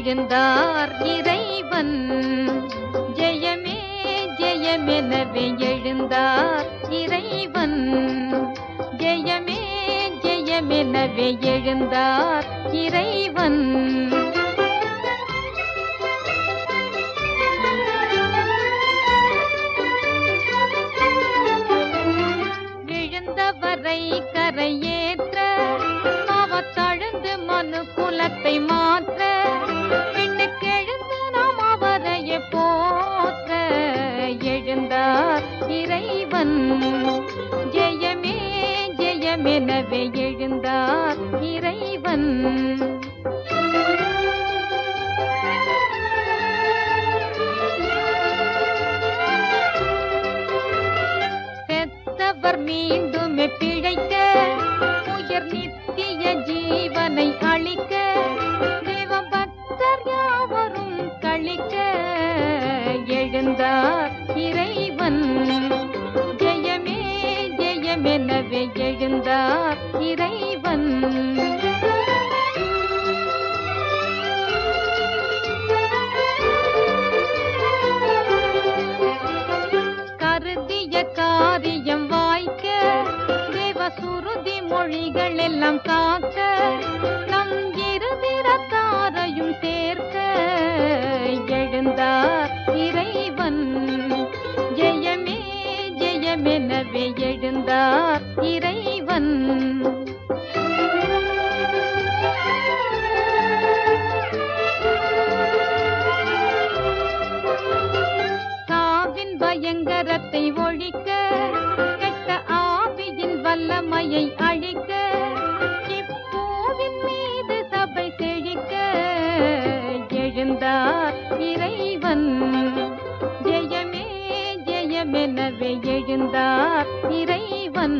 எழுந்தார் இறைவன் ஜெயமே ஜெயமெனவே எழுந்தார் இறைவன் ஜெயமே ஜெயமெனவே எழுந்தார் இறைவன் விழுந்தவரை கரையேற்ற பாவத்தழுந்து மனு குலத்தை மாற்ற விண்ணுக்கெழுந்து நாம் அவரையே போற்ற எழுந்தார் இறைவன் ஜெயமே ஜெயமெனவே எழுந்தார் இறைவன் செத்தவர் மீண்டும் பிழைக்க உயர் நித்திய ஜீவனை அளிக்க தேவபக்தர் யாவரும் கழிக்க எழுந்தார் இறைவன் ஜெயமே ஜெயமெனவே எழுந்தார் இறைவன் கருதிய காரியம் வாய்க்க தேவ சுருதி மொழிகள் எல்லாம் காக்க நம் இருதிரத்தாரையும் சேர்க்க எழுந்தார் இறைவன் ஜெயமே ஜெயமெனவே எழுந்தார் இறைவன் சாவின் பயங்கரத்தை ஒழிக்க கெட்ட ஆவியின் வல்லமையை அழிக்க இப்பூவின் மீது சபை செழிக்க எழுந்தார் இறைவன் ஜெயமே ஜெயமெனவே எழுந்தார் இறைவன்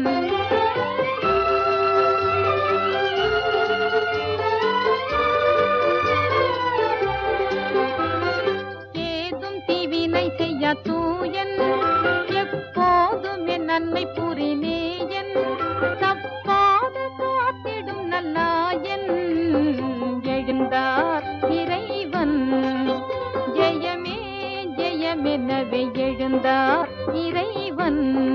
ஏதும் தீவினை செய்ய தூயன் எப்போதும் என் நன்மை புரிநேயன் தப்பாது காத்திடும் நல்லாயன் எழுந்தார் இறைவன் ஜெயமே ஜெயமெனவே எழுந்தார் இறைவன்